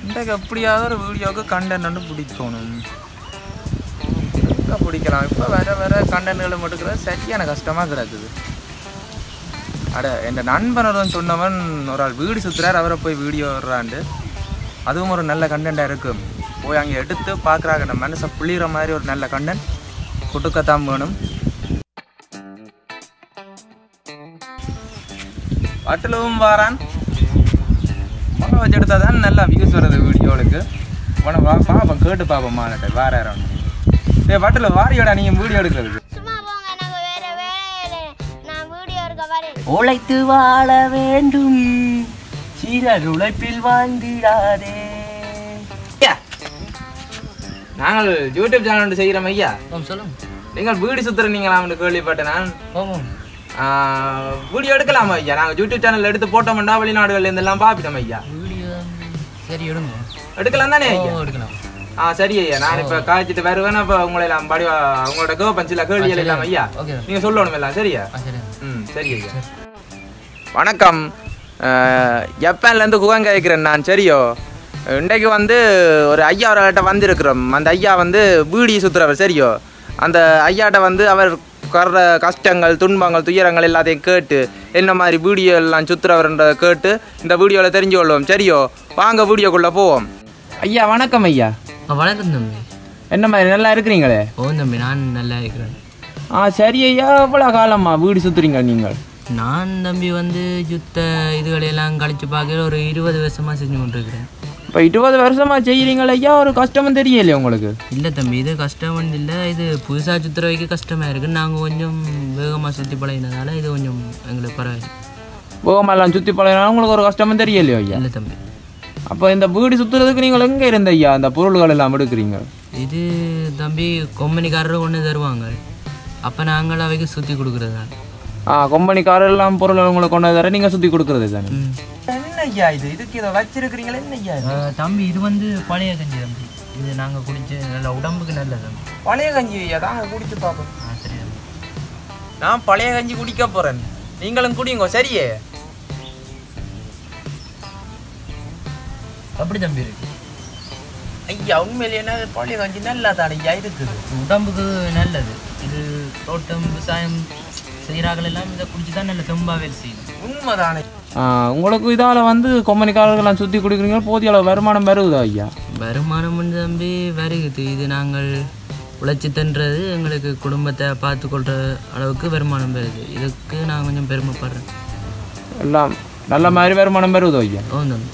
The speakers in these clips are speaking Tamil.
இன்றைக்கு எப்படியாவது ஒரு வீடியோவுக்கு கண்டென்ட் வந்து பிடிக்கணும் எங்கே பிடிக்கலாம் இப்போ வேற வேற கண்டென்ட்களை மட்டும் சரியான கஷ்டமாக கிடக்குது அட என் நண்பன் ஒருவன் சொன்னவன் ஒரு ஆள் வீடு சுற்றுறார் அவரை போய் வீடியோ வர்றாண்டு அதுவும் ஒரு நல்ல கண்டென்ட்டாக இருக்கும் போய் அங்கே எடுத்து பார்க்குறாங்க நம்ம மனசை புளிகிற மாதிரி ஒரு நல்ல கண்டென்ட் கொடுக்கத்தான் வேணும் வட்டலவும் வாரான் மழை வச்சு எடுத்தா தான் நல்லா வியூஸ் வருது வீடியோவுக்கு உன வா பாப்போம் கேட்டு பார்ப்போம் மாநில வேற யாரும் ஏ வட்டில் வாரியோட நீங்கள் வீடியோ எடுக்கிறதுக்கு சும்மா போங்க எனக்கு வேற வேலை இல்லை நான் வீடியோ இருக்க வரேன் உழைத்து வாழ வேண்டும் சீரர் உழைப்பில் வாழ்ந்திடாதே நாங்கள் யூடியூப் சேனல் ஒன்று செய்கிறோம் ஐயா சொல்லுங்க நீங்கள் வீடு சுற்றுறீங்களாம்னு கேள்விப்பட்டேன் நான் ஆமாம் வீடியோ எடுக்கலாமா ஐயா நாங்கள் யூடியூப் சேனல் எடுத்து போட்டோம்டா வெளிநாடுகள்ல இருந்தெல்லாம் பார்ப்பிட்டோம் ஐயா வீடியோ சரி எடுங்க எடுக்கலாம் தானே ஐயா எடுக்கலாம் ஆ சரி ஐயா நான் இப்போ காய்ச்சிட்டு வருவேன் அப்போ உங்களை எல்லாம் படி உங்களோட கேப்பன் சில கேள்விகள் எல்லாம் ஐயா ஓகே நீங்கள் சொல்லணும் எல்லாம் சரியா ஆ சரி ம் சரி ஐயா வணக்கம் அஹ், ஜப்பான்லேருந்து குகங்க இருக்கிறேன் நான் சரியோ இன்றைக்கு வந்து ஒரு ஐயா அவர்கிட்ட வந்திருக்கிறோம் அந்த ஐயா வந்து பீடி சுற்றுறவர் சரியோ அந்த ஐயாட்ட வந்து அவர் கர்ற கஷ்டங்கள் துன்பங்கள் துயரங்கள் எல்லாத்தையும் கேட்டு என்ன மாதிரி வீடியோ எல்லாம் சுற்றுறவர்ன்றதை கேட்டு இந்த வீடியோவில் தெரிஞ்சு கொள்வோம் சரியோ வாங்க வீடியோக்குள்ளே போவோம் ஐயா வணக்கம் ஐயா வணக்கம் தம்பி என்ன மாதிரி நல்லா இருக்கிறீங்களே ஓ தம்பி நான் நல்லா இருக்கிறேன் ஆ சரி ஐயா எவ்வளோ காலம்மா வீடு சுற்றுறீங்க நீங்கள் நான் தம்பி வந்து யுத்த இதுகளையெல்லாம் கழிச்சு பார்க்க ஒரு இருபது வருஷமாக செஞ்சு கொண்டிருக்கிறேன் இப்போ இருபது வருஷமா செய்கிறீங்களா ஐயா ஒரு கஷ்டமும் தெரியலையே உங்களுக்கு இல்லை தம்பி இது கஷ்டம் இல்லை இது புதுசாக சுற்றுற வைக்க கஷ்டமாக இருக்குது நாங்கள் கொஞ்சம் வேகமாக சுற்றி பழகினதால இது கொஞ்சம் எங்களுக்கு பரவாயில்லை போகமெல்லாம் சுற்றி பழகினா உங்களுக்கு ஒரு கஷ்டமும் தெரியலையோ ஐயா இல்லை தம்பி அப்போ இந்த வீடு சுற்றுறதுக்கு நீங்கள் எங்கே இருந்த ஐயா அந்த பொருள்கள் எல்லாம் எடுக்கிறீங்க இது தம்பி கொம்பனிக்காரர் ஒன்று தருவாங்க அப்போ நாங்கள் அவைக்கு சுற்றி கொடுக்குறது ஆ கம்பெனிக்காரர் எல்லாம் பொருள் உங்களுக்கு கொண்டு தர நீங்கள் சுற்றி கொடுக்குறது தானே ம் என்ன ஐயா இது இதுக்கு இதை வச்சிருக்கிறீங்களா என்ன ஐயா அஹ் தம்பி இது வந்து பழைய கஞ்சி தம்பி இது நாங்கள் குடிச்சு நல்ல உடம்புக்கு நல்லது தம்பி பழைய கஞ்சி ஐயா தாங்க குடிச்சு பார்ப்போம் ஆ சரி தம்பி நான் பழைய கஞ்சி குடிக்க போகிறேன் நீங்களும் குடிங்க சரியே அப்படி தம்பி இருக்கு ஐயா உண்மையிலேயே என்ன பழைய கஞ்சி நல்லா தானே ஐயா இருக்குது உடம்புக்கு நல்லது இது தோட்டம் விவசாயம் செய்கிறார்கள் எல்லாம் இதை குடிச்சு தான் நல்ல தெம்பாவே செய்யணும் உண்மைதானே உங்களுக்கு இதால் வந்து கொம்பனிக்காரர்கள்லாம் சுற்றி குடிக்கிறீங்க போதிய அளவு வருமானம் வருதா ஐயா வருமானம் வந்து தம்பி வருகுது இது நாங்கள் உழைச்சி தின்றது எங்களுக்கு குடும்பத்தை பார்த்து கொள்கிற அளவுக்கு வருமானம் வருது இதுக்கு நான் கொஞ்சம் பெருமைப்படுறேன் எல்லாம் நல்ல மாதிரி வருமானம் வருதோ ஐயா ஓ தம்பி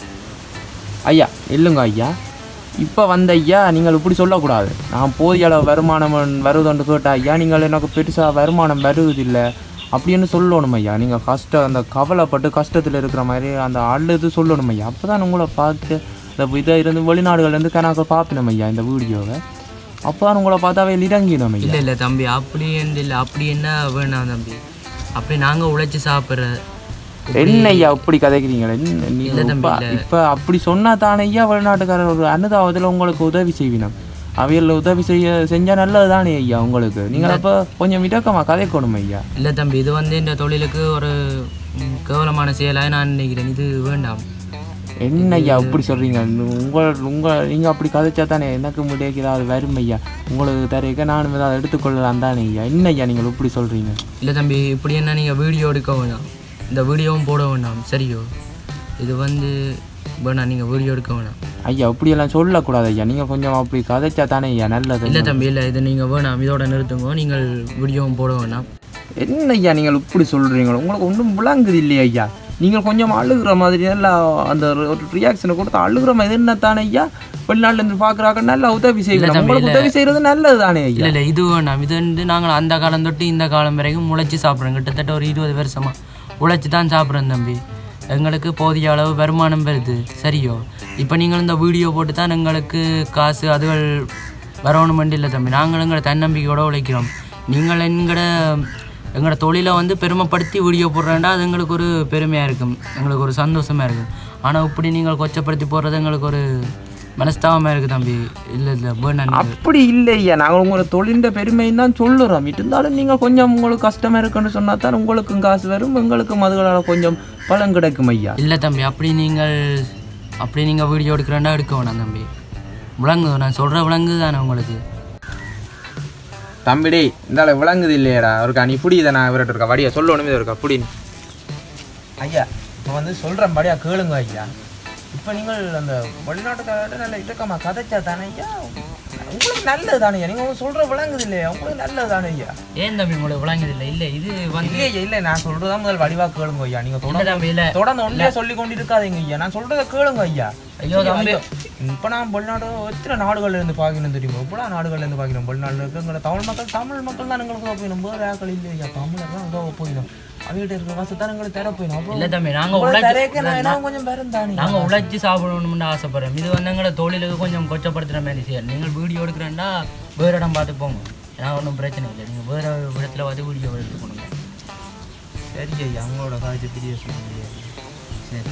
ஐயா இல்லைங்க ஐயா இப்போ வந்த ஐயா நீங்கள் இப்படி சொல்லக்கூடாது நான் போதிய அளவு வருமானம் வருதுன்னு கேட்டா ஐயா நீங்கள் எனக்கு பெருசாக வருமானம் வருவதில்லை அப்படின்னு சொல்லணும் ஐயா நீங்கள் கஷ்டம் அந்த கவலைப்பட்டு கஷ்டத்தில் இருக்கிற மாதிரி அந்த அழுது சொல்லணும் ஐயா அப்போ தான் உங்களை பார்த்து இந்த இதை இருந்து வெளிநாடுகள்லேருந்து கணக்கு பார்ப்பினோம் ஐயா இந்த வீடியோவை அப்போ தான் உங்களை பார்த்தாவே இறங்கினோம் ஐயா இல்லை இல்லை தம்பி அப்படி என்ன இல்லை அப்படி என்ன வேணாம் தம்பி அப்படி நாங்கள் உழைச்சி சாப்பிட்ற என்ன ஐயா இப்படி கதைக்கிறீங்களே என்ன நீ இல்ல தம்பி, இப்ப- இல்ல. இப்ப அப்படி சொன்னா தானே ஐயா வெளிநாட்டுக்காரர் ஒரு அனுதாபத்தில் உங்களுக்கு உதவி செய்வினம் அவையில் உதவி செய்ய செஞ்சா நல்லது தானே ஐயா உங்களுக்கு நீங்கள் அப்போ கொஞ்சம் விடக்கமா கதைக்கணும் ஐயா இல்லை தம்பி இது வந்து இந்த தொழிலுக்கு ஒரு ம், கேவலமான செயலாக நான் நினைக்கிறேன் இது வேண்டாம் என்ன ஐயா இப்படி சொல்றீங்க உங்கள் உங்கள் நீங்கள் அப்படி கதைச்சா தானே எனக்கு முடியாது ஏதாவது வரும் ஐயா உங்களுக்கு தரைக்க நானும் ஏதாவது எடுத்துக்கொள்ளலாம் தானே ஐயா என்ன ஐயா நீங்கள் இப்படி சொல்றீங்க இல்லை தம்பி இப்படி என்ன நீங்கள் வீடியோ எடுக்க வேணாம் இந்த வீடியோவும் போட வேண்டாம் சரியோ இது வந்து வேணாம் நீங்கள் வீடியோ எடுக்க வேணாம் ஐயா இப்படியெல்லாம் சொல்லக்கூடாது ஐயா நீங்கள் கொஞ்சம் அப்படி கதைச்சா தானே ஐயா நல்லது இல்லை தம்பி இல்லை இது நீங்கள் வேணாம் இதோட நிறுத்துங்க நீங்கள் வீடியோவும் போட வேண்டாம் என்ன ஐயா நீங்கள் இப்படி சொல்கிறீங்க உங்களுக்கு ஒன்றும் விளங்குது இல்லையா ஐயா நீங்கள் கொஞ்சம் அழுகிற மாதிரி நல்லா அந்த ஒரு ரியாக்ஷனை கொடுத்து அழுகிற மாதிரி என்ன தானே ஐயா வெளிநாட்டிலேருந்து பார்க்குறாங்க நல்லா உதவி செய்யணும் தம்பி, உங்களுக்கு இல்ல. உதவி செய்கிறது நல்லது தானே ஐயா இல்லை இல்லை இது வேண்டாம் இது வந்து நாங்கள் அந்த காலம் தொட்டு இந்த காலம் வரைக்கும் உழைச்சி சாப்பிட்றோம் கிட்டத்தட்ட ஒரு இருபது வருஷமா உழைச்சி தான் சாப்பிட்றோம் தம்பி எங்களுக்கு போதிய அளவு வருமானம் வருது சரியோ இப்போ நீங்கள் இந்த வீடியோ போட்டு தான் எங்களுக்கு காசு அதுகள் வரணுமெண்டு இல்லை தம்பி நாங்கள் எங்களை தன்னம்பிக்கையோட உழைக்கிறோம் நீங்கள் எங்களோட எங்களோட தொழிலை வந்து பெருமைப்படுத்தி வீடியோ போடுறேன்டா அது எங்களுக்கு ஒரு பெருமையாக இருக்கும் எங்களுக்கு ஒரு சந்தோஷமாக இருக்கும் ஆனால் இப்படி நீங்கள் கொச்சப்படுத்தி போடுறது எங்களுக்கு ஒரு மனஸ்தாபமாக இருக்குது தம்பி இல்லை இல்லை வேணாம் அப்படி இல்லை ஐயா நாங்கள் உங்களோட தொழிலின் பெருமைன்னு தான் சொல்லுறோம் இருந்தாலும் நீங்கள் கொஞ்சம் உங்களுக்கு கஷ்டமாக இருக்குன்னு சொன்னா தான் உங்களுக்கும் காசு வரும் எங்களுக்கும் அதுகளால் கொஞ்சம் பலன் கிடைக்கும் ஐயா இல்லை தம்பி அப்படி நீங்கள் அப்படி நீங்கள் வீடியோ எடுக்கிறேன்னா எடுக்க வேணாம் தம்பி விளங்குது நான் சொல்கிற விளங்குது தானே உங்களுக்கு தம்பிடி இந்த விளங்குது இல்லையாடா இருக்கா நீ புடியுதா நான் இவர்கிட்ட இருக்கா வடியா சொல்லணுமே இருக்கா புடி ஐயா இப்போ வந்து சொல்கிறேன் படியா கேளுங்க ஐயா இப்போ நீங்கள் அந்த வெளிநாட்டுக்காரர்கிட்ட நல்ல இட்டக்கமா கதைச்சா தானே ஐயா உங்களுக்கு நல்லது தானே ஐயா நீங்கள் சொல்கிற விளங்குது இல்லையா உங்களுக்கு நல்லது தானே ஐயா ஏன் தம்பி உங்களுக்கு விளங்குது இல்லை இல்லை இது வந்து இல்லையா இல்லை நான் சொல்கிறதா முதல் வடிவா கேளுங்க ஐயா நீங்கள் இல்லை தொடர்ந்து தம்பி இல்லை தொடர்ந்து ஒன்றே சொல்லி கொண்டு இருக்காதீங்க ஐயா நான் சொல்கிறத கேளுங்க ஐயா ஐயோ தம்பி இப்போ நான் வெளிநாடு எத்தனை நாடுகள்ல இருந்து பார்க்கணும் தெரியுமா இவ்வளோ நாடுகள்ல இருந்து பார்க்கணும் வெளிநாடுல இருக்கிற தமிழ் மக்கள் தமிழ் மக்கள் தான் எங்களுக்கு உதவ போயிடும் வேறு ஆக்கள் இல்லையா தமிழர் தான் உதவ போயிடும் அவங்ககிட்ட இருக்கிற வசதி தான் எங்களுக்கு தர போயிடும் அப்புறம் இல்லை தம்பி நாங்கள் உங்களை உழைச்சி தரேக்க நான் என்ன கொஞ்சம் பேரும் தானே நாங்கள் உழைச்சி சாப்பிடணும்னு ஆசைப்படுறோம் இது வந்து எங்களை தொழிலுக்கு கொஞ்சம் கொச்சப்படுத்துகிற மாதிரி செய்யணும் நீங்கள் வீடியோ எடுக்கிறேன்னா வேறு இடம் பார்த்து போங்க ஏன்னா ஒன்றும் பிரச்சனை இல்லை நீங்கள் வேறு இடத்துல வந்து வீடியோ எடுத்து கொடுங்க சரி ஐயா அவங்களோட காய்ச்சி தெரிய சொல்ல முடியாது சரி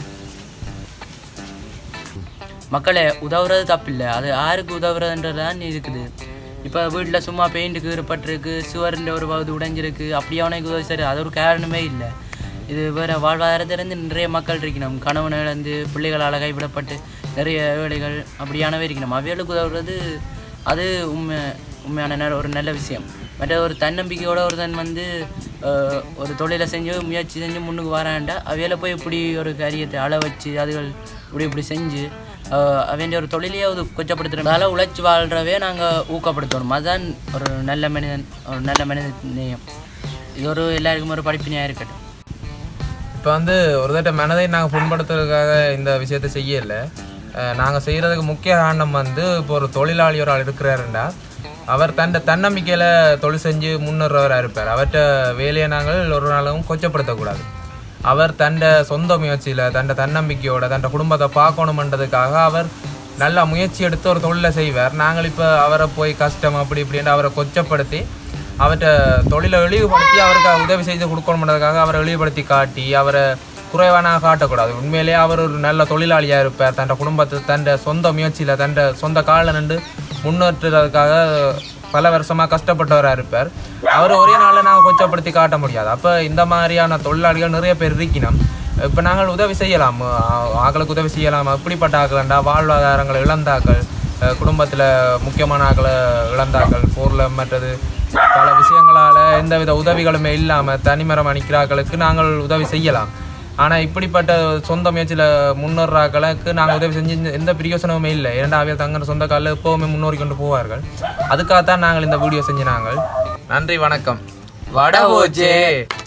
மக்களே உதவுறது தப்பில்லை அது யாருக்கு உதவுறதுன்றதான் இருக்குது இப்போ வீட்டில் சும்மா பெயிண்ட்டுக்கு கீறப்பட்டிருக்கு சுவரில் ஒரு பகுதி உடைஞ்சிருக்கு அப்படி அவனுக்கு உதவி சரி அது ஒரு காரணமே இல்லை இது வேறு வாழ்வாதாரத்திலிருந்து நிறைய மக்கள் இருக்கணும் கணவன் இழந்து பிள்ளைகளால் கைவிடப்பட்டு நிறைய வேலைகள் அப்படியானவே இருக்கணும் அவைகளுக்கு உதவுறது அது உண்மை உண்மையான நெ- ஒரு நல்ல விஷயம் மற்ற ஒரு தன்னம்பிக்கையோட ஒருத்தன் வந்து அஹ், ஒரு தொழிலை செஞ்சு முயற்சி செஞ்சு முன்னுக்கு வரான்டா அவையில போய் இப்படி ஒரு காரியத்தை அள வச்சு அதுகள் இப்படி இப்படி செஞ்சு அவன் ஒரு தொழிலையே அது கொச்சப்படுத்துறதால உழைச்சி வாழ்றவே நாங்கள் ஊக்கப்படுத்தணும் அதுதான் ஒரு நல்ல மனிதன் ஒரு நல்ல மனித நேயம் இது ஒரு எல்லாருக்கும் ஒரு படிப்பினையாக இருக்கட்டும் இப்போ வந்து ஒரு தட்ட மனதை நாங்கள் புண்படுத்துறதுக்காக இந்த விஷயத்தை செய்யலை நாங்கள் செய்கிறதுக்கு முக்கிய காரணம் வந்து இப்போ ஒரு தொழிலாளி ஒரு ஆள் இருக்கிறாருண்டா அவர் தன் தன்னம்பிக்கையில் தொழில் செஞ்சு முன்னேறவராக இருப்பார் அவர்கிட்ட வேலையை நாங்கள் ஒரு நாளும் கொச்சப்படுத்தக்கூடாது அவர் தண்ட சொந்த முயற்சியில் தண்ட தன்னம்பிக்கையோட தண்ட குடும்பத்தை பார்க்கணுமன்றதுக்காக அவர் நல்ல முயற்சி எடுத்து ஒரு தொழிலை செய்வார் நாங்கள் இப்போ அவரை போய் கஷ்டம் அப்படி இப்படின்னு அவரை கொச்சப்படுத்தி அவர்கிட்ட தொழிலை இழிவுபடுத்தி அவருக்கு உதவி செய்து கொடுக்கணுன்றதுக்காக அவரை இழிவுபடுத்தி காட்டி அவரை குறைவான காட்டக்கூடாது உண்மையிலேயே அவர் ஒரு நல்ல தொழிலாளியாக இருப்பார் தன் குடும்பத்தை தன் சொந்த முயற்சியில் தன் சொந்த காலில் நின்று முன்னேற்றுறதுக்காக பல வருஷமாக கஷ்டப்பட்டவராக இருப்பார் அவர் ஒரே நாளில் நாங்கள் கொச்சப்படுத்தி காட்ட முடியாது அப்போ இந்த மாதிரியான தொழிலாளிகள் நிறைய பேர் இருக்கணும் இப்போ நாங்கள் உதவி செய்யலாம் ஆ- ஆக்களுக்கு உதவி செய்யலாம் அப்படிப்பட்ட ஆக்கலண்டா வாழ்வாதாரங்களை இழந்தாக்கள் குடும்பத்தில் முக்கியமான ஆக்களை இழந்தாக்கள் போரில் மற்றது பல விஷயங்களால் எந்தவித உதவிகளுமே இல்லாமல் தனிமரம் அணிக்கிறாக்களுக்கு நாங்கள் உதவி செய்யலாம் ஆனால் இப்படிப்பட்ட சொந்த முயற்சியில் முன்னேறாக்களுக்கு நாங்கள் உதவி செஞ்சு இந்த- எந்த பிரயோசனமுமே இல்லை இரண்டா அவையில் தங்கிற சொந்த காலில் எப்போவுமே முன்னோறி கொண்டு போவார்கள் அதுக்காகத்தான் நாங்கள் இந்த வீடியோ செஞ்சு நாங்கள் நன்றி வணக்கம் வட போச்சே